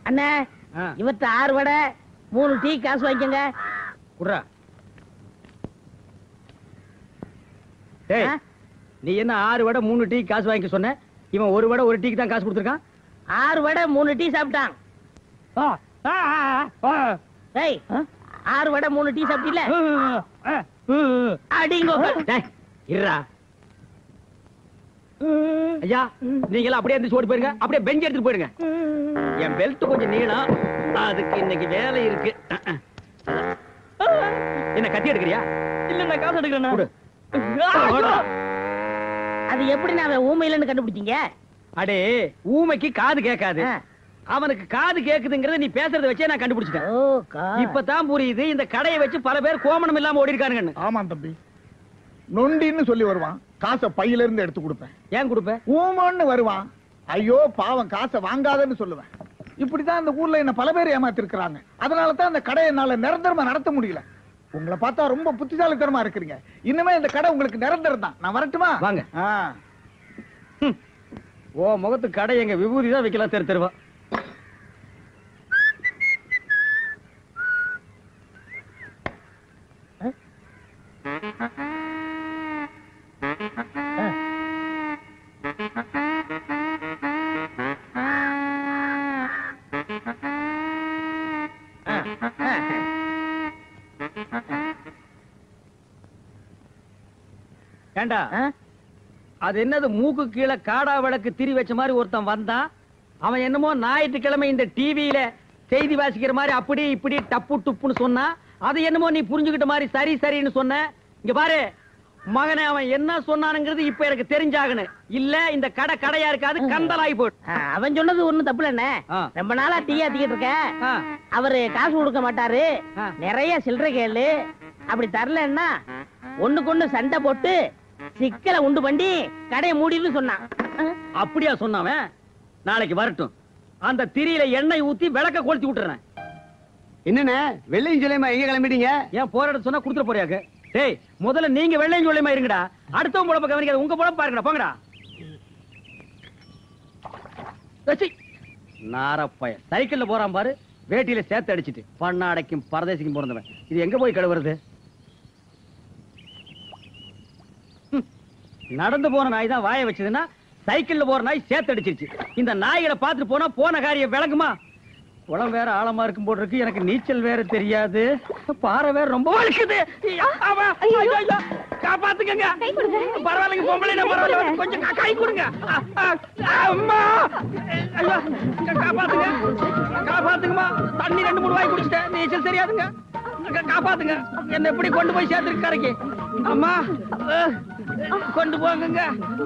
அண்ணே ஆ, இவத்த ஆறு வடை மூணு டீ காசு வாங்கிக்கோங்க குடுறா டேய் ஆ? நீ என்ன ஆறு வடை மூணு டீ காசு வாங்கிக்க சொன்ன இவன் ஒரு வடை ஒரு டீக்கு தான் காசு கொடுத்துருக்கான் ஆறு வடை மூணு டீ சாப்பிட்டான் ஆ, ஆ, ஆ, ஆ. டேய் ஆ? ஆறு வடை மூணு டீ சாப்பிட்டீல ஆ, ஆ, அடிங்கோ டேய், இருடா ஐயா நீங்க எல்லாம் அப்படியே இருந்து ஓடி போயிருங்க அப்படியே பெஞ்ச் எடுத்துட்டு போயிருங்க என் பெல்ட் கொஞ்சம் நீளம் அதுக்கு இன்னைக்கு வேலை இருக்கு என்ன கத்தி எடுக்கிறியா இல்ல நான் காசு எடுக்கிறேன் கொடு. அது எப்படி நான் ஊமையிலன்னு கண்டுபிடிச்சீங்க அடே ஊமைக்கு காது கேட்காது ஆ. அவனுக்கு காது கேக்குதுங்கறத நீ பேசுறத வச்சே நான் கண்டுபிடிச்சிட்டேன் ஓ கா இப்பதான் புரியுது இந்த கடையை வச்சு பல பேர் கோமணம் இல்லாம ஓடி இருக்கானுங்கன்னு ஆமா தம்பி நொண்டின்னு சொல்லி வருவான் காசை பையில இருந்து எடுத்து கொடுப்பேன் ஏன் கொடுப்ப ஊமன்னு வருவான் ஐயோ பாவம் காசை வாங்காதன்னு சொல்லுவேன் இப்படிதான் இந்த ஊர்ல என்ன பல பேர் ஏமாத்திருக்கிறாங்க அதனால தான் இந்த கடையை என்னால நிரந்தரமா நடத்த முடியல உங்களை பார்த்தா ரொம்ப புத்திசாலித்தனமா இருக்கிறீங்க இனிமே இந்த கடை உங்களுக்கு நிரந்தரம் தான் நான் வரட்டுமா வாங்க. ஆ. ஓ முகத்து கடை எங்க விபூதி தான் வைக்கலாம் தெரு தெருவா ஏண்டா ஆ? அது என்னது மூக்கு கீழே காடா விளக்கு திரி வச்ச மாதிரி ஒருத்தன் வந்தான் அவன் என்னமோ ஞாயிற்றுக்கிழமை இந்த டிவியில செய்தி வாசிக்கிற மாதிரி அப்படி இப்படி டப்பு டுப்புன்னு சொன்னா அது என்னமோ நீ புரிஞ்சுக்கிட்ட மாதிரி சரி சரின்னு சொன்ன இங்க பாரு மகனே அவன் என்ன சொன்னானுங்கிறது இப்ப எனக்கு தெரிஞ்சாகணும் இல்ல இந்த கடை கடையா இருக்காது கந்தலாகி போடு ஆ, அவன் சொன்னது ஒண்ணும் தப்பு இல்லண்ணே ஆ. ரொம்ப நாளா டீ ஆத்திக்கிட்டு இருக்க ஆ. அவரு காசு கொடுக்க மாட்டாரு ஆ. நிறைய சில்லறை கேளு அப்படி தரலன்னா ஒண்ணுக்கு ஒண்ணு சண்டை போட்டு சிக்கலை உண்டு பண்ணி கடையை மூடின்னு சொன்னான் அப்படியா சொன்னவன் நாளைக்கு வரட்டும் அந்த திரியில எண்ணெய் ஊத்தி விளக்க கொளுத்தி விட்டுறேன் என்னண்ணே வெள்ளையும் சொல்லியமா எங்க கிளம்பிட்டீங்க ஏன் போற இடத்து சொன்னா குடுத்துற போறியாக்கு டேய் முதல்ல நீங்க வெள்ளையும் சொல்லியமா இருங்கடா அடுத்தவன் பொழப்ப கவனிக்காத உங்க பொழப்ப பாருங்கடா போங்கடா வச்சி. நாரப்பய சைக்கிள்ல போறான் பாரு வேட்டியில சேர்த்து அடிச்சிட்டு பண்ணாடைக்கும் பரதேசிக்கும் பிறந்தவன் இது எங்க போய் கழுவுறது ஹம். நடந்து போன நாய் தான் வாய வச்சதுன்னா சைக்கிள்ல போற நாய் சேர்த்து அடிச்சிருச்சு இந்த நாய்களை பார்த்துட்டு போனா போன காரியம் விளங்குமா குளம் வேற ஆழமா இருக்கும் போல இருக்கு எனக்கு நீச்சல் வேற தெரியாது பாறை வேற ரொம்ப வலிக்குது ஐயா, ஆமா, ஐயோ, ஐயோ, காப்பாத்துக்கங்க பரவாயில்லைங்க பொம்பளை பரவாயில்ல கொஞ்சம் கா- கை கொடுங்க ஆ, ஆ, அம்மா ஐயோ கா- காப்பாத்துங்க காப்பாத்துங்கம்மா தண்ணி ரெண்டு மூணு வாய் குடிச்சிட்டேன் நீச்சல் தெரியாதுங்க கா- காப்பாத்துங்க என்ன எப்படி கொண்டு போய் சேர்த்துருக்கு கரைக்கு அம்மா அஹ், கொண்டு போங்கங்க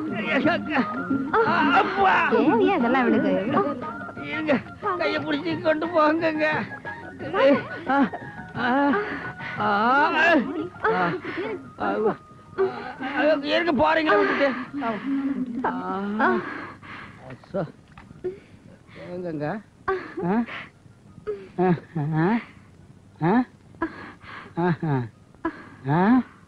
அப்பா தேவையா இதெல்லாம் அவனுக்கு இருங்க கைய பிடிச்சி கொண்டு போங்கங்க ஆ, ஆ, ஆ, ஆ, ஆ, ஆ, இருங்க போறீங்களா விட்டுட்டு ஆ, சோ. எங்கங்க ஆ? ஆ, ஆ, ஆ, ஆஹா. ஆ?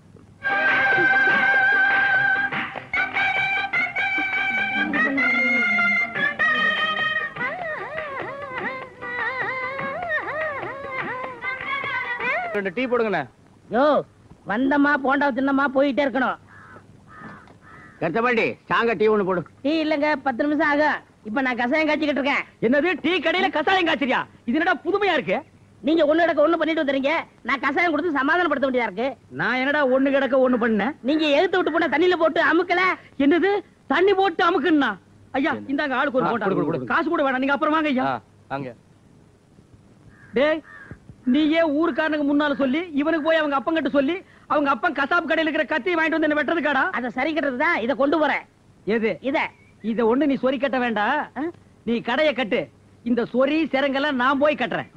ரெண்டு டீ போடுங்கண்ணே யோ வந்தமா போண்டா தின்னமா போயிட்டே இருக்கணும் கருத்தபாண்டி ஸ்ட்ராங்கா டீ ஒண்ணு போடு டீ இல்லங்க பத்து நிமிஷம் ஆகும் இப்ப நான் கசாயம் காய்ச்சிக்கிட்டு இருக்கேன் என்னது டீ கடையில கசாயம் காய்ச்சறியா இது என்னடா புதுமையா இருக்கு நீங்க ஒண்ணு கிடக்க ஒண்ணு பண்ணிட்டு வந்துறீங்க நான் கசாயம் கொடுத்து சமாதானப்படுத்த வேண்டியதா இருக்கு நான் என்னடா ஒண்ணு கிடக்க ஒண்ணு பண்ணேன் நீங்க எடுத்து விட்டு போன தண்ணியில போட்டு அமுக்கல என்னது தண்ணி போட்டு அமுக்குன்னா ஐயா இந்தாங்க ஆளுக்கு ஒரு ஆ, கொடு, கொடு, போட்டா கொடு. காசு கூட வேணாம் நீங்க அப்புறம் வாங்க ஐயா அங்க டேய் நீ ஏன் ஊருக்காரனுக்கு முன்னால சொல்லி இவனுக்கு போய் அவங்க அப்பங்கிட்ட சொல்லி அவங்க அப்பன் கசாப் கடையில இருக்கிற கத்தி வாங்கிட்டு வந்து என்ன வெட்டுறதுக்காடா அத சரி கட்டுறது தான் இத கொண்டு போறேன் எது இத இத ஒண்ணு நீ சொறி கட்ட வேண்டாம் ஆ? நீ கடைய கட்டு இந்த சொறி சிறங்கெல்லாம் நான் போய் கட்டுறேன்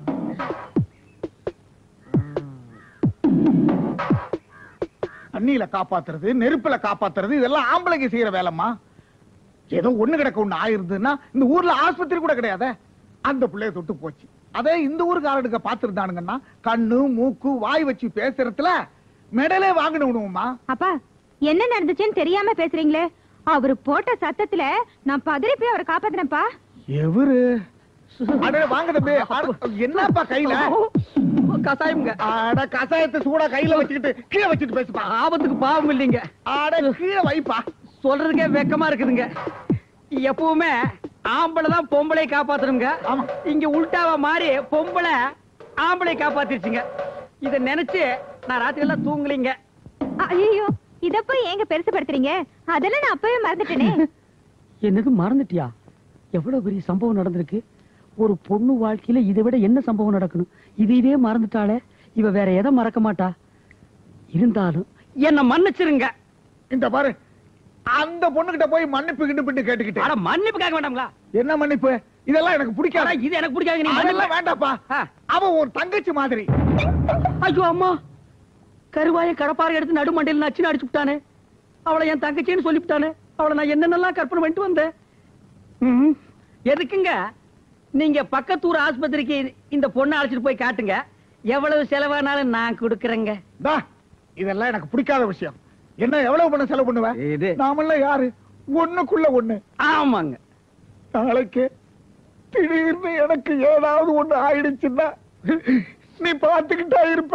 தண்ணியில காப்பாத்துறது நெருப்புல காப்பாத்துறது இதெல்லாம் ஆம்பளைங்க செய்யற வேலைம்மா ஏதோ ஒண்ணு கிடக்க ஒண்ணு ஆயிருந்ததுன்னா இந்த ஊர்ல ஆஸ்பத்திரி கூட கிடையாதே அந்த பிள்ளைய தொட்டு போச்சு அதே இந்த ஊருக்காரனுங்க பாத்துருந்தானுங்கன்னா கண்ணு மூக்கு வாய் வச்சு பேசுறதுல மெடலே வாங்கினவனுமா அப்பா என்ன நடந்துச்சுன்னு தெரியாம பேசுறீங்களே அவரு போட்ட சத்தத்துல நான் பதறி போய் அவரை காப்பாத்தினப்பா எவரு அடே வாங்க தம்பி அட, என்னப்பா கையில கசாயம்ங்க அட கசாயத்தை சூடா கையில வச்சுக்கிட்டு கீழே வச்சுட்டு பேசுப்பா ஆபத்துக்கு பாவம் இல்லைங்க அட கீழே வைப்பா சொல்றதுக்கே வெக்கமா இருக்குதுங்க எப்பவுமே ஆம்பளை தான் பொம்பளை காப்பாத்தணுங்க ஆமா. இங்க உல்டாவா மாறி பொம்பளை ஆம்பளை காப்பாத்திருச்சுங்க இத நினைச்சு நான் ராத்திரி எல்லாம் தூங்கலீங்க ஐயோ இத போய் ஏங்க பெருசுபடுத்துறீங்க அதெல்லாம் நான் அப்பவே மறந்துட்டேனே என்னது மறந்துட்டியா எவ்வளவு பெரிய சம்பவம் நடந்திருக்கு ஒரு பொண்ணு வாழ்க்கையில இதை விட என்ன சம்பவம் நடக்கணும் இதையவே மறந்துட்டாளே இவ வேற எதை மறக்க மாட்டா இருந்தாலும் என்ன மன்னிச்சிருங்க இந்த பாரு அந்த பொண்ணுகிட்ட போய் மன்னிப்பு கிண்டு கேட்டுக்கிட்டு ஆனா மன்னிப்பு கேட்க வேண்டாம்ங்களா என்ன மன்னிப்பு இதெல்லாம் எனக்கு ஆனா பிடிக்காத இது எனக்கு பிடிக்காது நீ அதெல்லாம் மன்னிப்பு- வேண்டாப்பா ஆ. அவன் ஒரு தங்கச்சி மாதிரி ஐயோ அம்மா கருவாய கடப்பாறை எடுத்து நடுமண்டையில் நச்சுன்னு அடிச்சு விட்டானே அவளை என் தங்கச்சின்னு சொல்லிவிட்டானே அவளை நான் என்னென்னலாம் கற்பனை பண்ணிட்டு வந்தேன் ம்ம். எதுக்குங்க நீங்க பக்கத்தூர் ஆஸ்பத்திரிக்கு இந்த பொண்ணை அழைச்சிட்டு போய் காட்டுங்க எவ்வளவு செலவானாலும் நான் கொடுக்கறேங்க தா, இதெல்லாம் எனக்கு பிடிக்காத விஷயம் என்ன எவ்வளவு பண்ண செலவு பண்ணுவ இது நாமெல்லாம் யாரு ஒண்ணுக்குள்ள ஒண்ணு ஆமாங்க நாளைக்கு திடீர்னு எனக்கு ஏதாவது ஒண்ணு ஆயிடுச்சுன்னா நீ பாத்துக்கிட்டா இருப்ப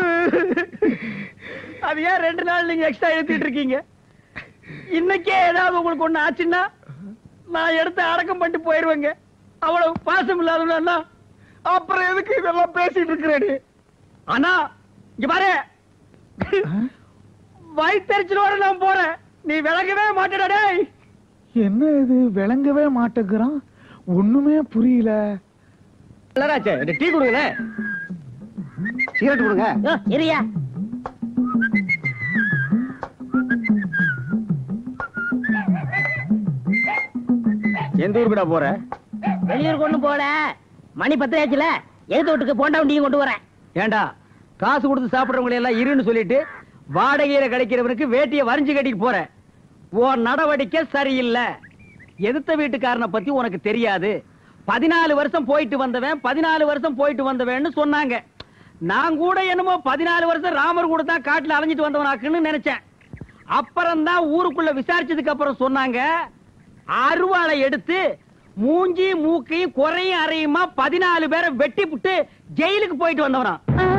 அது ஏன் ரெண்டு நாள் நீங்க எக்ஸ்ட்ரா எடுத்துட்டு இருக்கீங்க இன்னைக்கே ஏதாவது உங்களுக்கு ஒண்ணு ஆச்சுன்னா நான் எடுத்து அடக்கம் பண்ணிட்டு போயிருவேங்க அவ்வளவு பாசம் இல்லாதவனா அப்புறம் எதுக்கு இதெல்லாம் பேசிட்டு இருக்கிறேடி அண்ணா இங்க பாரு வயிற்றுச்சலோட நான் போறேன் நீ விளங்கவே மாட்டேடா டேய் என்ன இது விளங்கவே மாட்டேங்கிறான் ஒண்ணுமே புரியல இல்லராச்சே இந்த டீ கொடுங்களே சிகரெட் கொடுங்க யோ, இருயா எந்த ஊருக்குடா போற வெளியூர் கொண்டு போல மணி பத்து ஆச்சுல எழுத்து வீட்டுக்கு போண்டா வண்டியும் கொண்டு வரேன் ஏண்டா காசு கொடுத்து சாப்பிடுறவங்களை எல்லாம் இருன்னு சொல்லிட்டு வாடகையில கிடைக்கிறவனுக்கு வேட்டியை வரிஞ்சு கட்டிட்டு போற உன் நடவடிக்கை சரியில்லை எதிர்த்த வீட்டுக்காரனை பத்தி உனக்கு தெரியாது பதினாலு வருஷம் போயிட்டு வந்தவன் பதினாலு வருஷம் போயிட்டு வந்தவன்னு சொன்னாங்க நான் கூட என்னமோ பதினாலு வருஷம் ராமர் கூட தான் காட்டுல அலைஞ்சிட்டு வந்தவனாக்குன்னு நினைச்சேன் அப்புறம் தான் ஊருக்குள்ள விசாரிச்சதுக்கு அப்புறம் சொன்னாங்க அருவாளை எடுத்து மூஞ்சி மூக்கையும் குறையும் அறையுமா பதினாலு பேரை வெட்டி புட்டு ஜெயிலுக்கு போயிட்டு வந்தவனா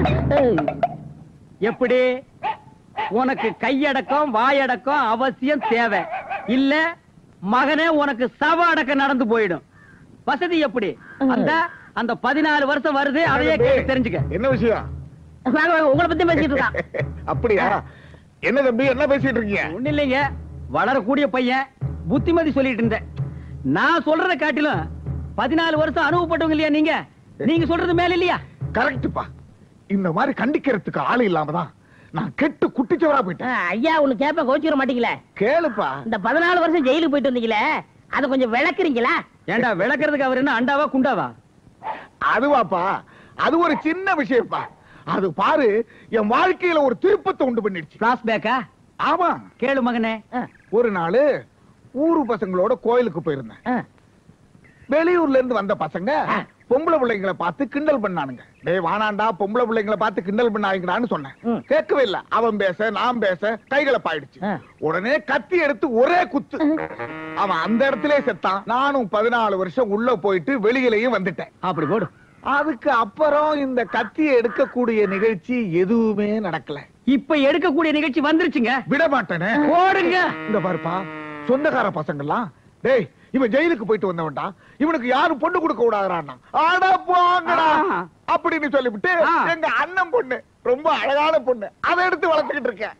எப்படி உனக்கு கையடக்கம் வாயடக்கம் அவசியம் தேவை இல்ல மகனே உனக்கு சவ அடக்கம் நடந்து போயிடும் வசதி எப்படி அந்த அந்த பதினாலு வருஷம் வருது அதையே கேட்டு தெரிஞ்சுக்க என்ன விஷயம் வாங்க வாங்க உங்களை பத்தி பேசிட்டு இருக்கான் அப்படியா என்ன தம்பி என்ன பேசிட்டு இருக்கீங்க ஒண்ணு இல்லைங்க வளரக்கூடிய பையன் புத்திமதி சொல்லிட்டு இருந்தேன் நான் சொல்றத காட்டிலும் பதினாலு வருஷம் அனுபவப்பட்டவங்க இல்லையா நீங்க நீங்க சொல்றது மேல இல்லையா கரெக்ட்பா இந்த மாதிரி கண்டிக்கிறதுக்கு ஆளு இல்லாம தான் நான் கெட்டு குட்டிச்சவரா போயிட்டேன் ஆ, ஐயா ஒண்ணு கேப்ப கோச்சிக்கிற மாட்டீங்களே கேளுப்பா இந்த பதினாலு வருஷம் ஜெயிலுக்கு போயிட்டு வந்தீங்களே அதை கொஞ்சம் விளக்குறீங்களா ஏண்டா விளக்குறதுக்கு அவர் என்ன அண்டாவா குண்டாவா அதுவாப்பா அது ஒரு சின்ன விஷயம்ப்பா அது பாரு என் வாழ்க்கையில ஒரு திருப்பத்தை உண்டு பண்ணிடுச்சு பிளாஸ்பேக்கா ஆமா கேளு மகனே ஆ, ஒரு நாள் ஊரு பசங்களோட கோயிலுக்கு போயிருந்தேன் ஆ. வெளியூர்ல இருந்து வந்த பசங்க ஆ. பொம்பளை பிள்ளைங்களை பார்த்து கிண்டல் பண்ணானுங்க டேய் வானாண்டா பொம்பளை பிள்ளைங்களை பார்த்து கிண்டல் பண்ணாங்கடான்னு சொன்னேன் ம். கேட்கவே இல்ல அவன் பேச நான் பேச கைகளை பாயிடுச்சு ஆ. உடனே கத்தி எடுத்து ஒரே குத்து அவன் அந்த இடத்திலே செத்தான் நானும் பதினாலு வருஷம் உள்ள போயிட்டு வெளியிலயும் வந்துட்டேன் அப்படி போடு அதுக்கு அப்புறம் இந்த கத்தியை எடுக்கக்கூடிய நிகழ்ச்சி எதுவுமே நடக்கல இப்ப எடுக்கக்கூடிய நிகழ்ச்சி வந்துருச்சுங்க விட மாட்டேனே போடுங்க இந்த பாருப்பா சொந்தக்கார பசங்கெல்லாம் டேய் இவன் ஜெயிலுக்கு போயிட்டு வந்தவன்டா இவனுக்கு யாரும் பொண்ணு கொடுக்க கூடாதுறான்னா அட போங்கடா ஆ. அப்படின்னு சொல்லிவிட்டு ஆ. எங்க அண்ணன் பொண்ணு ரொம்ப அழகான பொண்ணு அதை எடுத்து வளர்த்துக்கிட்டு இருக்கேன்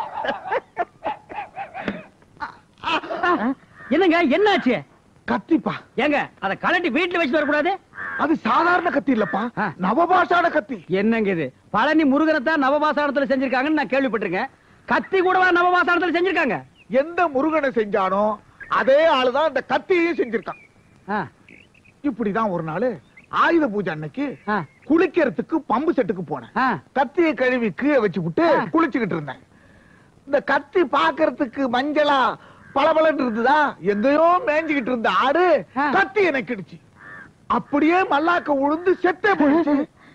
என்னங்க என்னாச்சு கத்திப்பா ஏங்க அத கலட்டி வீட்டுல வச்சுட்டு வரக்கூடாது அது சாதாரண கத்தி இல்லப்பா ஆ. நவபாஷான கத்தி என்னங்க இது பழனி முருகனைத்தான் நவபாசானத்துல செஞ்சிருக்காங்கன்னு நான் கேள்விப்பட்டிருக்கேன் கத்தி கூடவா நவபாசானத்துல செஞ்சிருக்காங்க எந்த முருகனை செஞ்சானோ அதே ஆளுதான் இந்த கத்தியையும் செஞ்சிருக்கான் ஆ, இப்படிதான் ஒரு நாள் ஆயுத பூஜை அன்னைக்கு ஆ, குளிக்கிறதுக்கு பம்பு செட்டுக்கு போனேன் ஆ. கத்தியை கழுவி கீழே வச்சு விட்டு ஆ. குளிச்சுக்கிட்டு இருந்தேன் இந்த கத்தி பாக்குறதுக்கு மஞ்சளா பளபளன்னு இருந்ததா எங்கேயோ மேய்ஞ்சுகிட்டு இருந்த ஆடு ஆ. கத்தி எனக்கு இடிச்சு அப்படியே மல்லாக்க உழுந்து செத்தே போயிடுச்சு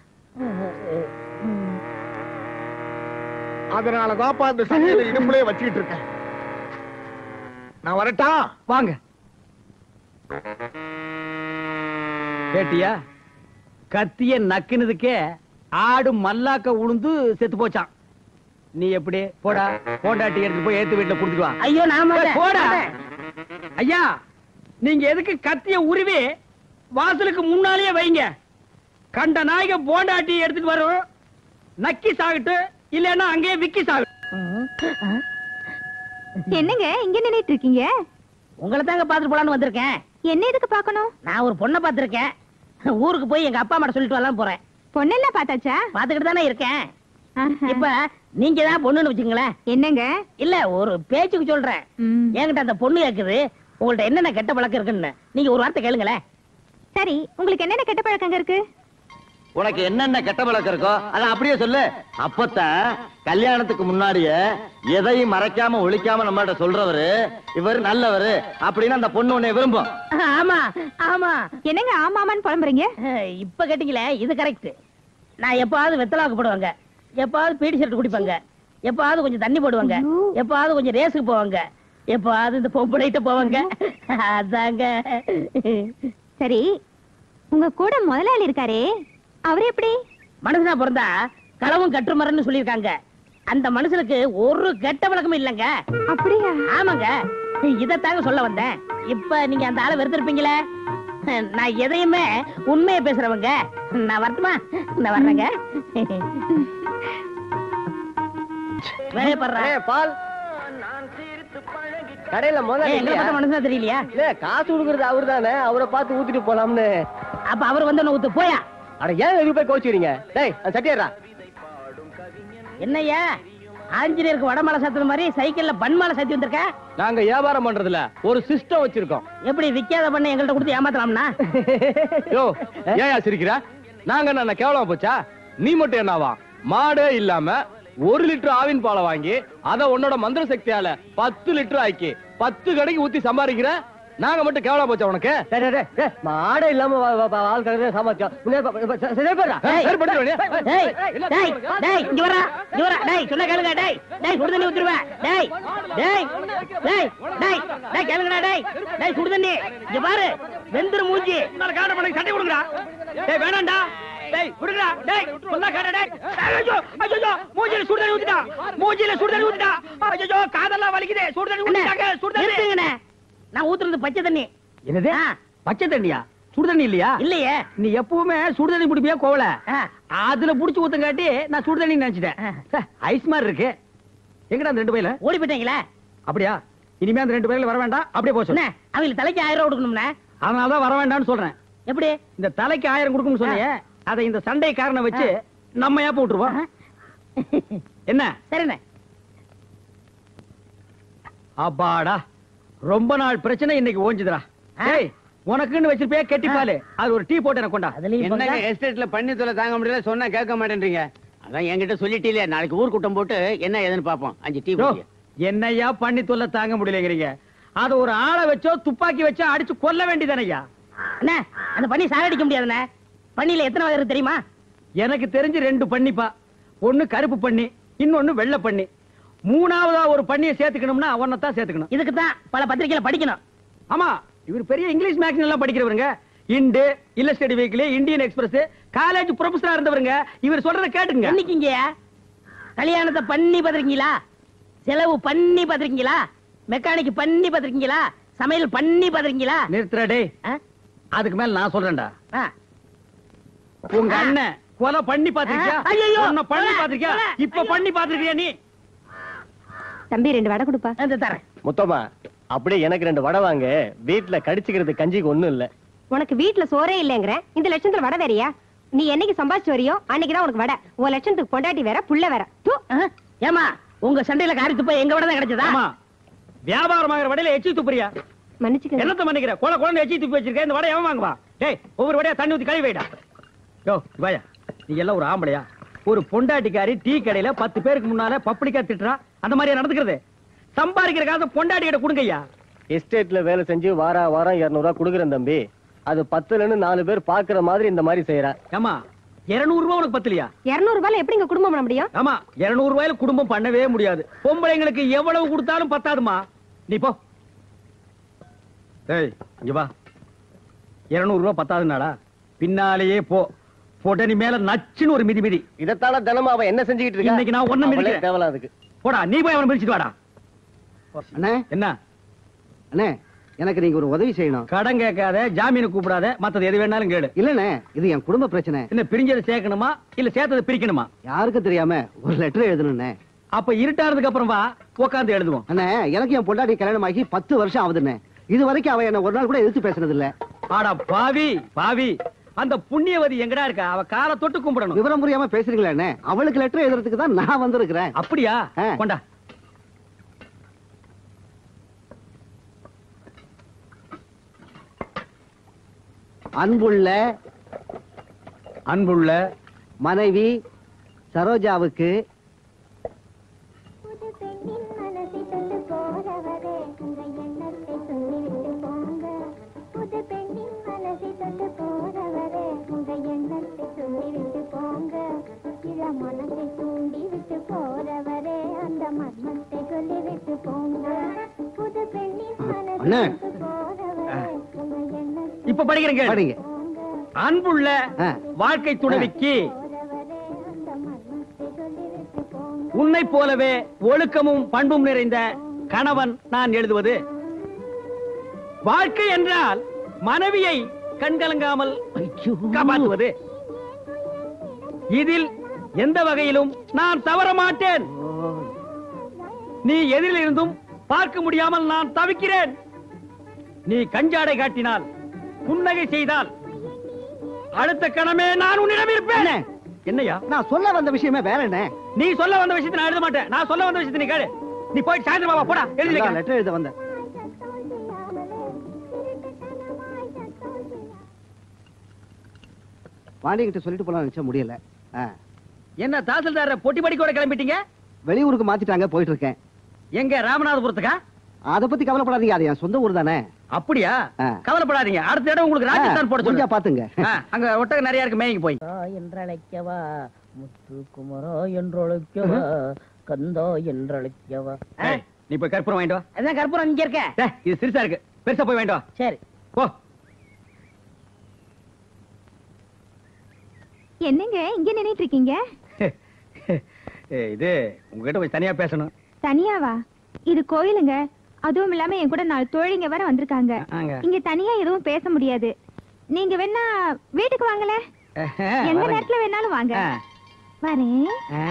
அதனாலதான்ப்பா இந்த சங்கையில இடுப்புலயே வச்சுக்கிட்டு இருக்கேன் நான் வரட்டா வாங்க கேட்டியா கத்திய நக்குனதுக்கே ஆடு மல்லாக்க உளுந்து செத்து போச்சான் நீ எப்படி போடா போண்டாட்டி எடுத்து போய் ஏத்து வீட்டுல குடுத்துட்டு வா ஐயோ நான் ஏய், மாட்டேன். போடா மாட்டேன். ஐயா நீங்க எதுக்கு கத்திய உருவி வாசலுக்கு முன்னாலேயே வைங்க கண்ட நாய்க போண்டாட்டி எடுத்துட்டு வரும் நக்கி சாகட்டு இல்லைன்னா அங்கேயே விக்கி சாகட்டும் என்னங்க இங்க நின்னுட்டு இருக்கீங்க உங்களை தாங்க பாத்துட்டு போலான்னு வந்திருக்கேன் என்ன எதுக்கு பார்க்கணும் நான் ஒரு பொண்ணை பாத்திருக்கேன் ஊருக்கு போய் எங்க அப்பா அம்மா சொல்லிட்டு வரலாம் போறேன் பொண்ணெல்லாம் பார்த்தாச்சா பாத்துக்கிட்டு தானே இருக்கேன் ஆஹா. இப்ப நீங்க தான் பொண்ணுன்னு வச்சுங்களேன் என்னங்க இல்ல ஒரு பேச்சுக்கு சொல்றேன் ம். என்கிட்ட அந்த பொண்ணு கேக்குது உங்கள்ட்ட என்னென்ன கெட்ட பழக்கம் இருக்குன்னு நீங்க ஒரு வார்த்தை கேளுங்களேன் சரி உங்களுக்கு என்னென்ன கெட்ட பழக்கங்க இருக்கு உனக்கு என்னென்ன கெட்ட பழக்கம் இருக்கோ அதை அப்படியே சொல்லு அப்பத்தான் கல்யாணத்துக்கு முன்னாடியே எதையும் மறைக்காம ஒழிக்காம நம்மகிட்ட சொல்றவரு இவர் நல்லவரு அப்படின்னு அந்த பொண்ணு உன்னை விரும்பும் ஆமா ஆமா என்னங்க ஆமாமான்னு புலம்புறீங்க அஹ், இப்ப கேட்டீங்களே இது கரெக்ட் நான் எப்பாவது வெத்தலாக்கு போடுவாங்க எப்பாவது பீடி ஷர்ட் குடிப்பாங்க எப்பாவது கொஞ்சம் தண்ணி போடுவாங்க ஐயோ. எப்பாவது கொஞ்சம் ரேஸுக்கு போவாங்க எப்பாவது இந்த பொம்பளைகிட்ட போவாங்க அதாங்க சரி உங்க கூட முதலாளி இருக்காரே அவர் எப்படி மனுஷனா பிறந்தா களவும் கட்டுமரன்னு சொல்லியிருக்காங்க அந்த மனுஷனுக்கு ஒரு கெட்ட பழக்கமும் இல்லைங்க அப்படியா ஆமாங்க இதத்தாங்க சொல்ல வந்தேன் இப்ப நீங்க அந்த ஆளை வெறுத்திருப்பீங்களே நான் எதையுமே உண்மையை பேசுறவங்க நான் வரட்டுமா நான் வர்றேங்க வேலையை படுறேன் பால் கடையில ஏய், எங்களை பார்த்தா மனுஷனா தெரியலையா இல்ல காசு கொடுக்கறது அவரு தானே அவரை பார்த்து ஊத்திட்டு போலாம்னு அப்ப அவர் வந்து என்ன ஊத்து போயா அட ஏன் எதுக்கு போய் கோச்சுறீங்க டேய் அந்த சட்டியாரா என்னய்யா ஆஞ்சநேயருக்கு வடமாலை சாத்துற மாதிரி சைக்கிள்ல பன்மாலை சாத்தி வந்திருக்க நாங்க வியாபாரம் பண்றதுல ஒரு சிஸ்டம் வச்சிருக்கோம் எப்படி விக்காத பண்ண எங்கள்ட்ட கொடுத்து ஏமாத்தலாம்னா யோ ஏன் சிரிக்கிற நாங்க என்ன கேவலமா போச்சா நீ மட்டும் என்னவா மாடே இல்லாம ஒரு லிட்டர் ஆவின் பாலை வாங்கி அத உன்னோட மந்திர சக்தியால பத்து லிட்டர் ஆக்கி பத்து கடைக்கு ஊத்தி சம்பாதிக்கிற நாங்க மட்டும் கேவலமா போச்சா உனக்கு மாடை இல்லாம ஆள் கலந்து சாமர்த்தியம் ஏய், டேய், டேய், டேய், இங்க வரா, இங்க வரா, டேய், சொன்னா கேளுங்க, டேய், டேய், சுடு தண்ணி ஊத்திருவேன், டேய், டேய், டேய், டேய், டேய், கேளுங்கடா, டேய், டேய், சுடு தண்ணி, இங்க பாரு, வெந்துரு மூஞ்சி. காட்ட பண்ணி சட்டை கொடுங்கடா டேய் வேணாம்டா டேய் விடுங்கடா டேய் சொன்னா கேட்ட டேய் டேய், ஐயோ ஐயோ மூஞ்சில சுடு தண்ணி ஊத்திட்டா மூஞ்சில சுடு தண்ணி ஊத்திட்டா ஐயோ காதெல்லாம் வலிக்குதே சுடு தண்ணி அண்ணே, ஊத்திட்டாங்க சுடு தண்ணி நிறுத்துங்கண்ணே. நான் ஊத்துறது பச்சை தண்ணி என்னது ஆ. பச்சை தண்ணியா சுடு தண்ணி இல்லையா இல்லையே நீ எப்பவுமே சுடு தண்ணி குடிப்பியா கோவல ஆ. அதுல புடிச்சு ஊத்தங்காட்டி நான் சுடு தண்ணி நினைச்சிட்டேன் ஆ. சே, ஐஸ் மாதிரி இருக்கு எங்கடா அந்த ரெண்டு பையில ஓடி போயிட்டீங்களே அப்படியா இனிமே அந்த ரெண்டு பேர்ல வர வேண்டாம் அப்படியே போச்சு அண்ணே, அவங்களுக்கு தலைக்கு ஆயிரம் ரூபாய் கொடுக்கணும்ண்ணே அதனாலதான் வர வேண்டாம்னு சொல்றேன் எப்படி இந்த தலைக்கு ஆயிரம் கொடுக்கும்னு சொன்னீங்க அதை இந்த சண்டை காரணம் வச்சு நம்ம ஏப்ப விட்டுருவோம் என்ன சரிண்ணே அப்பாடா ரொம்ப நாள் பிரச்சனை இன்னைக்கு ஓஞ்சுதுடா ஆ. ஏய் உனக்குன்னு வச்சிருப்பே கெட்டிப்பாலு அது ஒரு டீ போட்டு எனக்கு கொண்டா அதுலயும் என்னங்க பங்கா. எஸ்டேட்ல பண்ணி தொலை தாங்க முடியல சொன்னா கேட்க மாட்டேன்றீங்க அதான் என்கிட்ட சொல்லிட்டீல நாளைக்கு ஊர் கூட்டம் போட்டு என்ன ஏதுன்னு பாப்போம் அஞ்சு டீ யோ, குடிங்க. என்னய்யா பண்ணி தொல்லை தாங்க முடியலங்கிறீங்க அது ஒரு ஆளை வச்சோ துப்பாக்கி வச்சோ அடிச்சு கொல்ல வேண்டியதானையா அண்ணே அந்த பண்ணி சாகடிக்க முடியாதுண்ணே பண்ணியில எத்தனை வகை இருக்கு தெரியுமா எனக்கு தெரிஞ்சு ரெண்டு பண்ணிப்பா ஒண்ணு கருப்பு பண்ணி இன்னொன்னு வெள்ளை பண்ணி மூணாவதா ஒரு பண்ணியை சேர்த்துக்கணும்னா தான் சேர்த்துக்கணும் இதுக்கு தான் பல பத்திரிக்கையில படிக்கணும் ஆமா இவர் பெரிய இங்கிலீஷ் மேக்ஸின் எல்லாம் படிக்கிறவருங்க இண்டு Illustrated Weekly Indian Express college ப்ரொஃபஸரா இருந்தவருங்க இவர் சொல்றத கேட்டுங்க என்னைக்கு இங்க கல்யாணத்தை பண்ணி பாத்திருக்கீங்களா செலவு பண்ணி பாத்திருக்கீங்களா மெக்கானிக் பண்ணி பாத்திருக்கீங்களா சமையல் பண்ணி பாத்திருக்கீங்களா நிறுத்துறா டேய் ஆ? அதுக்கு மேல நான் சொல்றேன்டா ஆ. உங்க அண்ணன் கொலை பண்ணி பாத்திருக்கியா ஆ, ஐயையோ. உன்னை பண்ணி பாத்திருக்கியா கொலை, இப்ப ஐயோ. பண்ணி பாத்திருக்கியா நீ தம்பி ரெண்டு வடை கொடுப்பா இந்த தரேன் மொத்தமா அப்படியே எனக்கு ரெண்டு வடை வாங்க வீட்டுல கடிச்சுக்கிறது கஞ்சிக்கு ஒண்ணும் இல்ல உனக்கு வீட்ல சோறே இல்லைங்கிற இந்த லட்சத்துல வடை வேறயா நீ என்னைக்கு சம்பாதிச்சு வரியோ அன்னைக்கு தான் உனக்கு வடை உன் லட்சத்துக்கு பொண்டாட்டி வேற புள்ள வேற தூ. ஆ? ஏம்மா உங்க சண்டையில காரி துப்ப எங்க விட தான் கிடைச்சதா ஆமா வியாபாரம் ஆகிற வடையில எச்சி துப்புறியா மன்னிச்சுக்கங்க என்னத்த மன்னிக்கிற கொலை குழந்தை எச்சி துப்பி வச்சிருக்க இந்த வடை எவன் வாங்குவா டேய் ஒவ்வொரு வடையா தண்ணி ஊத்தி கழுவி வைடா யோ வாயா நீ எல்லாம் ஒரு ஆம்பளையா ஒரு பொண்டாட்டிக்காரி டீ கடையில பத்து பேருக்கு முன்னால பப்படிக்கா திட்டுறா அந்த மாதிரியா நடந்துக்கிறது சம்பாதிக்கிற காசு பொண்டாட்டி கிட்ட கொடுங்கய்யா எஸ்டேட்ல வேலை செஞ்சு வாரா வாரம் இருநூறு ரூபா கொடுக்குறேன் தம்பி அது பத்துலன்னு நாலு பேர் பாக்குற மாதிரி இந்த மாதிரி செய்யறேன் ஏமா இருநூறு ரூபா உனக்கு பத்தலையா இருநூறு ரூபாயில எப்படி இங்க குடும்பம் பண்ண முடியும் ஆமா இருநூறு ரூபாயில குடும்பம் பண்ணவே முடியாது பொம்பளைங்களுக்கு எவ்வளவு கொடுத்தாலும் பத்தாதுமா நீ போ ஏய் இங்க வா இருநூறு ரூபாய் பத்தாதுனாடா பின்னாலேயே போ உடனே மேல நச்சுன்னு ஒரு மிதி மிதி இதத்தால தினமும் அவன் என்ன செஞ்சுக்கிட்டு இருக்கா இன்னைக்கு நான் ஒண்ணும் அவளே மிதிக்கிறேன். தேவலாம் அதுக்கு போடா நீ போய் அவனை மிதிச்சிட்டு வாடா அண்ணே என்ன அண்ணே எனக்கு நீங்க ஒரு உதவி செய்யணும் கடன் கேட்காத ஜாமீன் கூப்பிடாத மத்தது எது வேணாலும் கேளு இல்லண்ணே இது என் குடும்ப பிரச்சனை என்ன பிரிஞ்சதை சேர்க்கணுமா இல்ல சேர்த்ததை பிரிக்கணுமா யாருக்கும் தெரியாம ஒரு லெட்டர் எழுதணும்ண்ணே அப்ப இருட்டானதுக்கு அப்புறம் வா உட்காந்து எழுதுவோம் அண்ணே எனக்கு என் பொண்டாட்டி கல்யாணம் ஆகி பத்து வருஷம் ஆகுதுண்ணே இது வரைக்கும் அவ என்ன ஒரு நாள் கூட எதிர்த்து பேசுனது இல்ல ஆடா பாவி பாவி அந்த புண்ணியவதி எங்கடா இருக்கா அவ காலை தொட்டு கும்பிடணும் விவரம் புரியாம பேசுறீங்களா அண்ணே அவளுக்கு லெட்டர் எழுதுறதுக்கு தான் நான் வந்திருக்கிறேன் அப்படியா ஆ. கொண்டா அன்புள்ள அன்புள்ள மனைவி சரோஜாவுக்கு புது பெண்ணின் மனசை தொட்டு போறவரே உங்க எண்ணத்தை சொல்லிவிட்டு போங்க புது பெண்ணின் மனசை தொட்டு போறவரே உங்க எண்ணத்தை சொல்லிவிட்டு போங்க இள மனசை தூண்டி விட்டு போறவரே அந்த மர்மத்தை சொல்லிவிட்டு போங்க புது பெண்ணின் மனசை அண்ணே. தொட்டு போறவரே உங்க எண்ணத்தை இப்ப படிக்கிறேன் கேளு. படிங்க போங்க அன்புள்ள ஆ. வாழ்க்கை துணைவிக்கு போறவரே அந்த மர்மத்தை சொல்லிவிட்டு போங்க உன்னை போலவே ஒழுக்கமும் பண்பும் நிறைந்த கணவன் நான் எழுதுவது வாழ்க்கை என்றால் மனைவியை கண்கலங்காமல் காப்பாற்றுவது இதில் எந்த வகையிலும் நான் தவற மாட்டேன் நீ எதிரில் இருந்தும் பார்க்க முடியாமல் நான் தவிக்கிறேன் நீ கஞ்சாடை காட்டினால் புன்னகை செய்தால் அடுத்த கணமே நான் உன்னிடம் இருப்பேன் அண்ணே. என்னையா நான் சொல்ல வந்த விஷயமே வேற என்ன நீ சொல்ல வந்த விஷயத்தை நான் எழுத மாட்டேன் நான் சொல்ல வந்த விஷயத்தை நீ கேளு நீ போய் சாயந்தரம் பாபா போடா எழுதி வைக்கிறேன். லெட்டர் எழுத வந்தேன் பாண்டிகிட்ட சொல்லிட்டு போலாம் நினைச்சா முடியல ஆ. என்ன தாசில்தார பொட்டி படிக்கோட கிளம்பிட்டீங்க வெளியூருக்கு மாத்திட்டாங்க போயிட்டு இருக்கேன் எங்க ராமநாதபுரத்துக்கா அத பத்தி கவலைப்படாதீங்க அது என் சொந்த ஊர் தானே அப்படியா ஆ. கவலைப்படாதீங்க அடுத்த இடம் உங்களுக்கு ராஜஸ்தான் போட முடிஞ்சா சொல்லுங்க பாத்துங்க அங்க ஒட்டகம் நிறைய இருக்கு மேய்ங்க போய் என்றழைக்கவா முத்து குமரோ என்றழைக்கவா கந்தோ என்றழைக்கவா ஏய், நீ போய் கற்பூரம் வாங்கிட்டு வா அதான் கற்பூரம் இங்க இருக்க டேய், இது சிறுசா இருக்கு பெருசா போய் வாங்கிட்டு வா சரி போ என்னங்க இங்க நின்னுட்டு இருக்கீங்க ஏய், இது உங்ககிட்ட கொஞ்சம் தனியா பேசணும் தனியாவா இது கோயிலுங்க அதுவும் இல்லாம என் கூட நாலு தோழிங்க வேற வந்திருக்காங்க ஆங்க. இங்க தனியா எதுவும் பேச முடியாது நீங்க வேணா வீட்டுக்கு வாங்கல எந்த வரேங்க. நேரத்துல வேணாலும் வாங்க ஆ. வரேன் ஆ.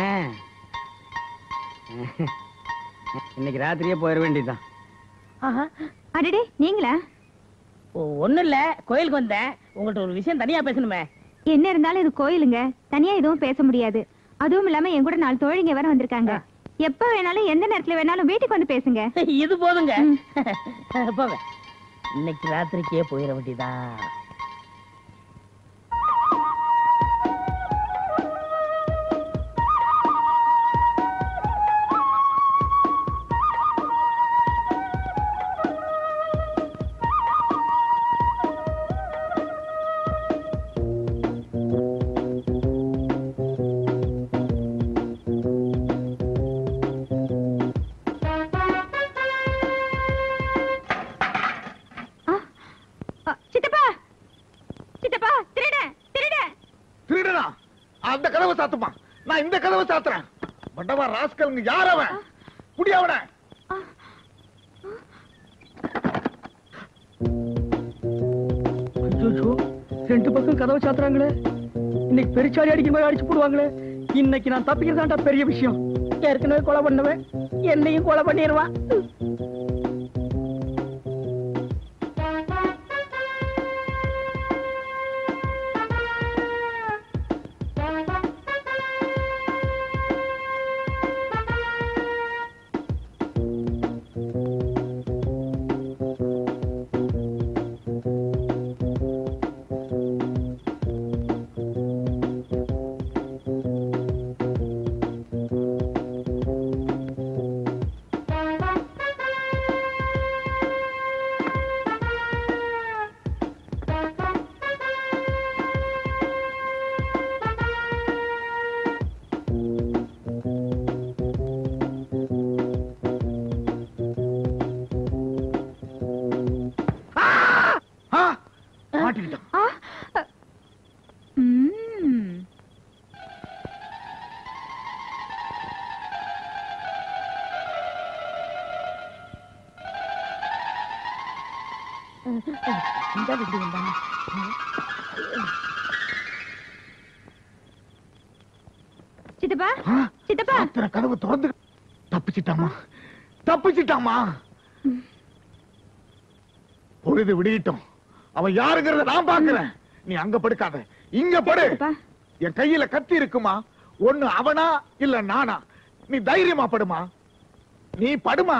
இன்னைக்கு ராத்திரியே போயிட வேண்டியதுதான் ஆஹா அடடே நீங்களா ஒண்ணும் இல்ல கோயிலுக்கு வந்தேன் உங்கள்ட்ட ஒரு விஷயம் தனியா பேசணுமே என்ன இருந்தாலும் இது கோயிலுங்க தனியா எதுவும் பேச முடியாது அதுவும் இல்லாம என் கூட நாலு தோழிங்க வேற வந்திருக்காங்க எப்ப வேணாலும் எந்த நேரத்துல வேணாலும் வீட்டுக்கு வந்து பேசுங்க இது போதுங்க போங்க இன்னைக்கு ராத்திரிக்கே போயிட வேண்டியதான் அ, சித்தப்பா சித்தப்பா திருட திருட திருடனா அந்த கதவை சாத்துமா நான் இந்த கதவை சாத்துறேன் மண்டவா ராஸ்கல்ங்க யார் அவன் புடி அவன ஐயோ ரெண்டு பக்கம் கதவை சாத்துறாங்களே இன்னைக்கு பெருச்சாடி அடிக்கிற மாதிரி அடிச்சு போடுவாங்களே இன்னைக்கு நான் தப்பிக்கிறதாண்டா பெரிய விஷயம் ஏற்கனவே கொலை பண்ணுவேன் என்னையும் கொலை பண்ணிடுவான் ஆ, மாட்டிக்கிட்டான் ஆ, அ, இந்த ரெண்டு வந்தாங்க சித்தப்பா ஆ, சித்தப்பா சாத்திர கதவு திறந்து தப்பிச்சிட்டாமா தப்பிச்சிட்டாமா பொழுது விடியட்டும் அவன் யாருங்கிறத நான் பாக்குறேன் நீ அங்க படுக்காத இங்க படு சித்தப்பா என் கையில கத்தி இருக்குமா ஒண்ணு அவனா இல்ல நானா நீ தைரியமா படுமா நீ படுமா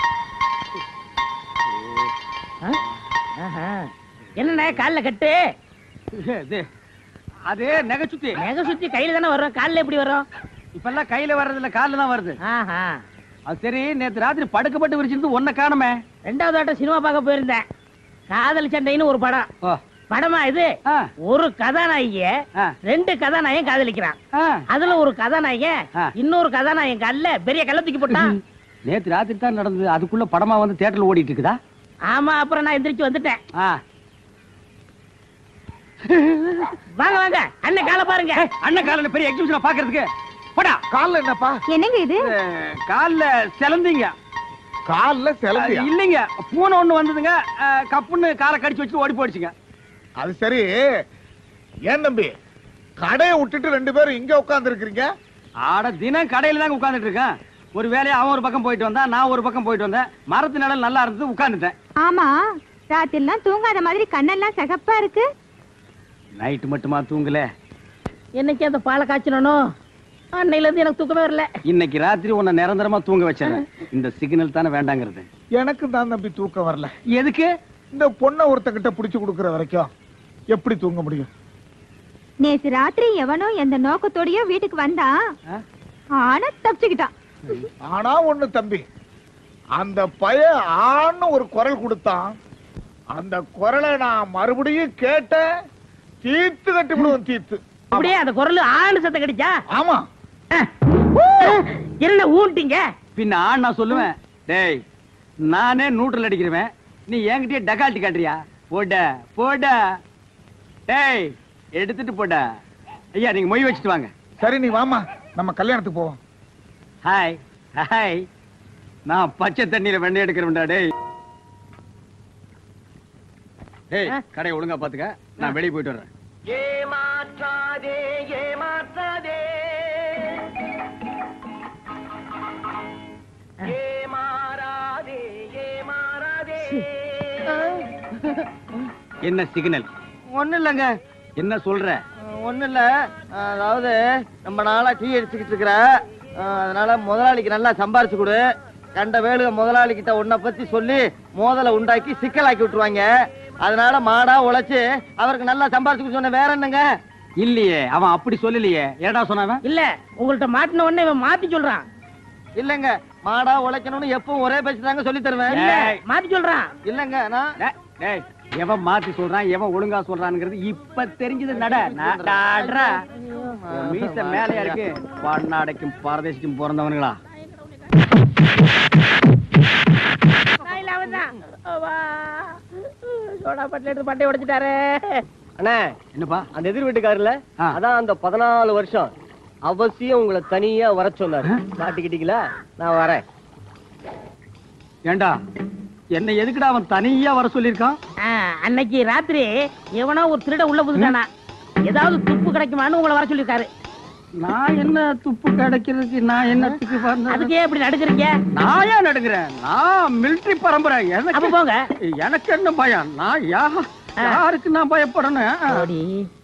என்னண்ணே கால்ல கட்டு இது, அது நகை சுத்தி நகை சுத்தி கையில தானே வரும் கால்ல எப்படி வரும் இப்பெல்லாம் கையில வர்றது இல்ல கால்ல தான் வருது ஆஹா அது சரி நேத்து ராத்திரி படுக்கப்பட்டு விரிச்சிருந்து ஒன்ன காணுமே ரெண்டாவது ஆட்டம் சினிமா பார்க்க போயிருந்தேன் காதல் சண்டைன்னு ஒரு படம் ஓ, படமா இது ஆ, ஒரு கதாநாயகிய ஆ, ரெண்டு கதாநாயகன் காதலிக்கிறான் ஆ. அதுல ஒரு கதாநாயகன் ஆ. இன்னொரு கதாநாயகன் கால்ல பெரிய கள்ள தூக்கி போட்டான் நேத்து ராத்திரி தான் நடந்தது அதுக்குள்ள படமா வந்து தியேட்டர்ல ஓடிட்டு இருக்குதா ஆமா அப்புறம் நான் எந்திரிச்சு வந்துட்டேன் ஆ. வாங்க வாங்க அண்ணன் காலை பாருங்க ஏய், அண்ணன் காலில் பெரிய எக்ஸிபிஷனை பாக்குறதுக்கு போடா கால்ல என்னப்பா என்னங்க இது அஹ், கால்ல சிலந்தீங்க கால்ல செலவியா இல்லைங்க பூனை ஒண்ணு வந்ததுங்க அஹ், கப்புன்னு காலை கடிச்சு வச்சு ஓடி போயிடுச்சுங்க அது சரி ஏன் தம்பி கடையை விட்டுட்டு ரெண்டு பேரும் இங்க உட்கார்ந்து இருக்கிறீங்க ஆட தினம் கடையில தாங்க உட்கார்ந்துட்டு இருக்கேன் ஒரு வேலையா அவன் ஒரு பக்கம் போயிட்டு வந்தான் நான் ஒரு பக்கம் போயிட்டு வந்தேன் மரத்து நிழல் நல்லா இருந்தது உட்கார்ந்துட்டேன் ஆமா ராத்திரிலாம் தூங்காத மாதிரி கண்ணெல்லாம் சிகப்பா இருக்கு நைட்டு மட்டுமா தூங்கல என்னைக்கு அந்த பாலை காய்ச்சணும் அன்னையில இருந்து எனக்கு தூக்கமே வரல இன்னைக்கு ராத்திரி உன்னை நிரந்தரமா தூங்க வச்சேன் இந்த சிக்னல் தானே வேண்டாங்கிறது எனக்கு தான் தம்பி தூக்கம் வரல எதுக்கு இந்த பொண்ணை ஒருத்தங்கிட்ட புடிச்சு கொடுக்கற வரைக்கும் எப்படி தூங்க முடியும் நேத்து ராத்திரி எவனோ எந்த நோக்கத்தோடயோ வீட்டுக்கு வந்தான் ஆ? ஆனா தப்பிச்சுக்கிட்டான் ஆனா ஒண்ணு தம்பி அந்த பய ஆன்னு ஒரு குரல் கொடுத்தான் அந்த குரலை நான் மறுபடியும் கேட்டேன் தீர்த்து கட்டி விடுவேன் தீர்த்து அப்படியே அந்த குரல் ஆண்டு சத்தம் கிடைச்சா ஆமா என்ன ஊன்ட்டீங்க பின்ன ஆண் நான் சொல்லுவேன் டேய் நானே நூற்றல் அடிக்கிறவன் நீ என்கிட்டயே டகால்ட்டி காட்டுறியா போட போட டேய் எடுத்துட்டு போட ஐயா நீங்க மொய் வச்சுட்டு வாங்க சரி நீ வாமா நம்ம கல்யாணத்துக்கு போவோம் ஹாய் ஹாய் நான் பச்சை தண்ணியில வெண்ணெய் எடுக்கிறேன்டா டேய் டேய் ஆ? கடையை ஒழுங்கா பாத்துக்க நான் வெளியே போயிட்டு வர்றேன் ஏமாற்றாதே ஏமாற்றாதே ஏமாறாதே ஏமாறாதே என்ன சிக்னல் ஒண்ணு இல்லைங்க என்ன சொல்ற ஒண்ணு இல்ல அதாவது நம்ம நாளா டீ அடிச்சுக்கிட்டு இருக்கிற அஹ், அதனால முதலாளிக்கு நல்லா சம்பாரிச்சு கொடு கண்ட வேலுக முதலாளி கிட்ட உன்னை பத்தி சொல்லி மோதலை உண்டாக்கி சிக்கலாக்கி விட்டுருவாங்க அதனால மாடா உழைச்சு அவருக்கு நல்லா சம்பாரிச்சு சொன்ன வேற என்னங்க இல்லையே அவன் அப்படி சொல்லலையே ஏடா சொன்னவன் இல்ல உங்கள்ட்ட மாட்டின உடனே இவன் மாத்தி சொல்றான் இல்லங்க மாடா உழைக்கணும்னு எப்பவும் ஒரே பேச்சு தாங்க சொல்லி தருவேன் இல்ல ஏய். மாத்தி சொல்றான் இல்லங்க நான் டேய், டேய், எவன் மாத்தி சொல்றான் எவன் ஒழுங்கா சொல்றான்ங்கிறது இப்ப தெரிஞ்சது நட நடாடுறா. உன் மீச மேலையா இருக்கு பன்னாடைக்கும் பரதேசிக்கும் பிறந்தவனுங்களா நான் இல்ல அவன்தான். அவா. சோடா பட்டில எடுத்து பட்டைய உடைச்சிட்டாரு அண்ணே என்னப்பா அந்த எதிர் வீட்டுக்காருல ஆ. அதான் அந்த பதினாலு வருஷம் அவசியம் உங்களை தனியா வர சொன்னாரு மாட்டிக்கிட்டீங்களா நான் வரேன் ஏண்டா என்ன எதுக்குடா அவன் தனியா வர சொல்லியிருக்கான் ஆ, அன்னைக்கு ராத்திரி எவனோ ஒரு திருட உள்ள புதுட்டானா ஏதாவது துப்பு கிடைக்குமான்னு உங்களை வர சொல்லிருக்காரு நான் என்ன துப்பு கிடைக்கிறதுக்கு நான் என்னத்துக்கு வந்தேன்? அதுக்கே இப்படி நடுக்குறீங்க நான் ஏன் நடுங்குறேன் நான் மிலிட்டரி பரம்பரை அப்ப எனக்கு போங்க எனக்கு என்ன பயம் நான் யா யாருக்கு நான் பயப்படணும் ஓடி.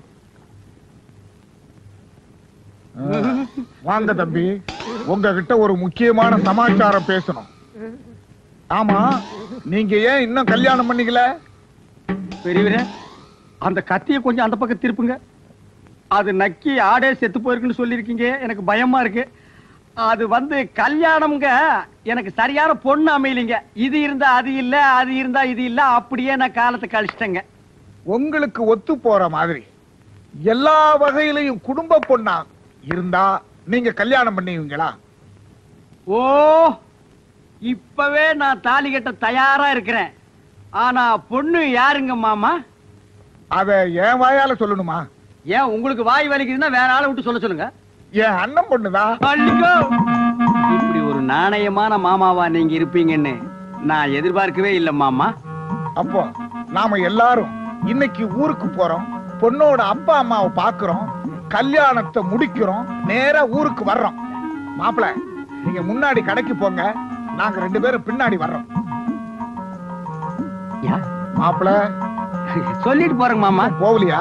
வாங்க தம்பி உங்ககிட்ட ஒரு முக்கியமான சமாச்சாரம் பேசணும் ஆமா நீங்க ஏன் இன்னும் கல்யாணம் பண்ணிக்கல பெரியவரே அந்த கத்தியை கொஞ்சம் அந்த பக்கம் திருப்புங்க அது நக்கி ஆடே செத்து போயிருக்குன்னு சொல்லியிருக்கீங்க எனக்கு பயமா இருக்கு அது வந்து கல்யாணம்ங்க எனக்கு சரியான பொண்ணு அமையலைங்க இது இருந்தா அது இல்ல அது இருந்தா இது இல்ல அப்படியே நான் காலத்தை கழிச்சிட்டேங்க உங்களுக்கு ஒத்து போற மாதிரி எல்லா வகையிலையும் குடும்ப பொண்ணா இருந்தா நீங்க கல்யாணம் பண்ணுவீங்களா ஓ இப்பவே நான் தாலி கட்ட தயாரா இருக்கிறேன் ஆனா பொண்ணு யாருங்க மாமா அத என் வாயால சொல்லணுமா ஏன் உங்களுக்கு வாய் வலிக்குதுன்னா வேற ஆளை விட்டு சொல்ல சொல்லுங்க என் அண்ணன் பொண்ணுதான் அள்ளிக்கோ. இப்படி ஒரு நாணயமான மாமாவா நீங்க இருப்பீங்கன்னு நான் எதிர்பார்க்கவே இல்ல மாமா அப்போ நாம எல்லாரும் இன்னைக்கு ஊருக்கு போறோம் பொண்ணோட அப்பா அம்மாவை பாக்குறோம் கல்யாணத்தை முடிக்கிறோம் நேரா ஊருக்கு வர்றோம் மாப்பிள நீங்க முன்னாடி கடைக்கு போங்க நாங்க ரெண்டு பேரும் பின்னாடி வர்றோம் யா, மாப்பிள சொல்லிட்டு போறேங்க மாமா போகலையா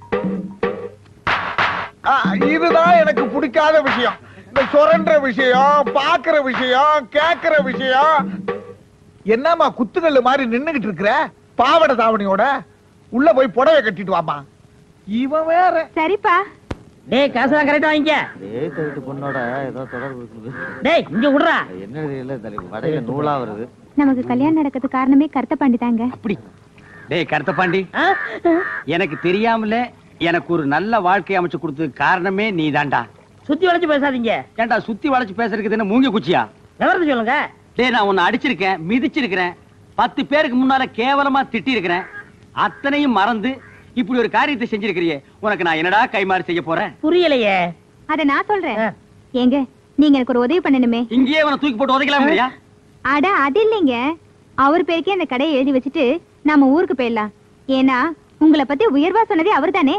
ஆ, இதுதான் எனக்கு பிடிக்காத விஷயம் இந்த சுரண்ட விஷயம் பாக்குற விஷயம் கேக்குற விஷயம் என்னம்மா குத்துக்கல்லு மாதிரி நின்னுகிட்டு இருக்கிற பாவாடை தாவணியோட உள்ள போய் புடவை கட்டிட்டு வாமா இவன் வேற சரிப்பா டேய் காசெல்லாம் கரெக்டா வாங்கிக்க ஏய் தவிட்டு பொண்ணோட ஏதோ தொடர்பு இருக்குது டேய் இங்க விடுறா என்ன தெரியல தலைக்கு வடையில நூலா வருது நமக்கு கல்யாணம் நடக்கிறதுக்கு காரணமே கருத்த பாண்டிதாங்க அப்படி டேய் கருத்தப்பாண்டி ஆ? எனக்கு தெரியாமலே எனக்கு ஒரு நல்ல வாழ்க்கை அமைச்சு கொடுத்ததுக்கு காரணமே நீதான்டா சுத்தி வளைச்சு பேசாதீங்க ஏன்டா சுத்தி வளைச்சு பேசுறதுக்கு என்ன மூங்கி குச்சியா விவரத்தை சொல்லுங்க டேய் நான் உன்னை அடிச்சிருக்கேன் மிதிச்சிருக்கிறேன் பத்து பேருக்கு முன்னால கேவலமா திட்டி இருக்கிறேன் அத்தனையும் மறந்து இப்படி ஒரு காரியத்தை செஞ்சிருக்கிறியே உனக்கு நான் என்னடா கைமாறு செய்ய போறேன் புரியலையே அத நான் சொல்றேன் ஆ. ஏங்க நீங்க எனக்கு ஒரு உதவி பண்ணணுமே இங்கேயே அவனை தூக்கி போட்டு உதைக்கலாம் இல்லையா அட அது இல்லைங்க அவர் பேருக்கே அந்த கடையை எழுதி வச்சுட்டு நாம ஊருக்கு போயிடலாம் ஏன்னா உங்களை பத்தி உயர்வா சொன்னதே அவர்தானே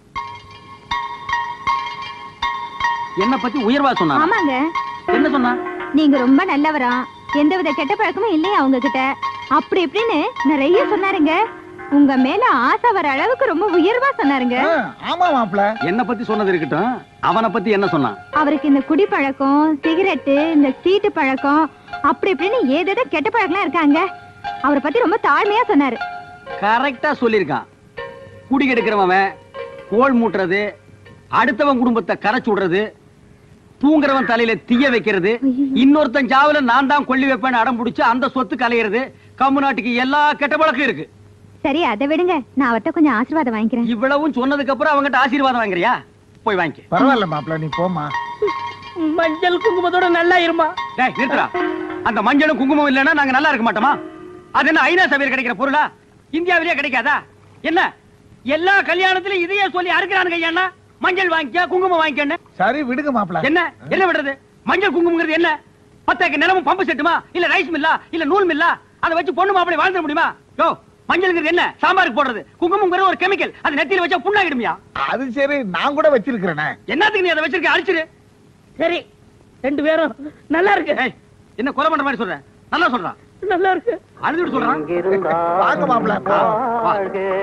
என்ன பத்தி உயர்வா சொன்னா ஆமாங்க என்ன சொன்னா நீங்க ரொம்ப நல்லவரா எந்தவித கெட்ட பழக்கமும் இல்லையா அவங்க கிட்ட அப்படி இப்படின்னு நிறைய சொன்னாருங்க உங்க மேல ஆசை வர அளவுக்கு ரொம்ப உயர்வா சொன்னாருங்க ஆ, ஆமா மாப்பிள என்ன பத்தி சொன்னது இருக்கட்டும் அவனை பத்தி என்ன சொன்னான் அவருக்கு இந்த குடி பழக்கம் சிகரெட்டு இந்த சீட்டு பழக்கம் அப்படி இப்படின்னு ஏதேதோ கெட்ட பழக்கம்லாம் இருக்காங்க அவரை பத்தி ரொம்ப தாழ்மையா சொன்னாரு கரெக்டா சொல்லியிருக்கான் குடி கெடுக்கிறவன் கோல் மூட்டுறது அடுத்தவன் குடும்பத்தை கரைச்சு விடுறது தூங்குறவன் தலையில தீய வைக்கிறது இன்னொருத்தன் ஜாவில நான் தான் கொல்லி வைப்பேன்னு அடம் பிடிச்சு அந்த சொத்து கலையிறது கம்மு நாட்டுக்கு எல்லா கெட்ட பழக்கம் இருக்கு சரி அதை விடுங்க நான் அவர்ட்ட கொஞ்சம் ஆசீர்வாதம் வாங்கிக்கிறேன் இவ்வளவும் சொன்னதுக்கு அப்புறம் அவங்ககிட்ட ஆசீர்வாதம் வாங்குறியா போய் வாங்கிக்க பரவாயில்ல மாப்பிள நீ போமா மஞ்சள் குங்குமத்தோட நல்லா இருமா டேய் நிறுத்துடா அந்த மஞ்சளும் குங்குமம் இல்லைன்னா நாங்க நல்லா இருக்க மாட்டோமா அது என்ன ஐநா சபையில் கிடைக்கிற பொருளா இந்தியாவிலேயே கிடைக்காதா என்ன எல்லா கல்யாணத்திலும் இதையே சொல்லி அறுக்கிறானுங்க ஐயா மஞ்சள் வாங்கிக்க குங்குமம் வாங்கிக்கன்னு சரி விடுங்க மாப்பிள என்ன என்ன விடுறது மஞ்சள் குங்குமங்கிறது என்ன பத்தாக்கு நிலமும் பம்பு செட்டுமா இல்ல ரைஸ் மில்லா இல்ல நூல் மில்லா அதை வச்சு பொண்ணு மாப்பிளை வாழ்ந்துட முடியுமா யோ மஞ்சள்ங்கிறது என்ன சாம்பாருக்கு போடுறது குங்குமங்கிறது ஒரு கெமிக்கல் அது நெத்தியில வச்சா புண்ணாகிடுமியா அது சரி நான் கூட வச்சிருக்கிறேனே என்னத்துக்கு நீ அதை வச்சிருக்க அழிச்சிரு சரி ரெண்டு பேரும் நல்லா இருக்கு ஏய், என்ன கொலை பண்ற மாதிரி சொல்றேன் நல்லா சொல்றான் நல்லா இருக்கு அழுதுட்டு சொல்றான் வாங்க மாப்பிள போ. வா.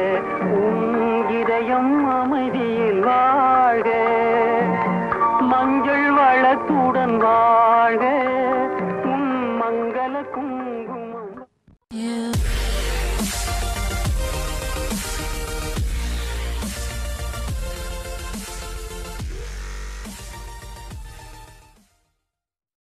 இதயம் அமைதியில் வாழ்க மஞ்சள் வளத்துடன் வாழ்க உன் மங்கள குங்கும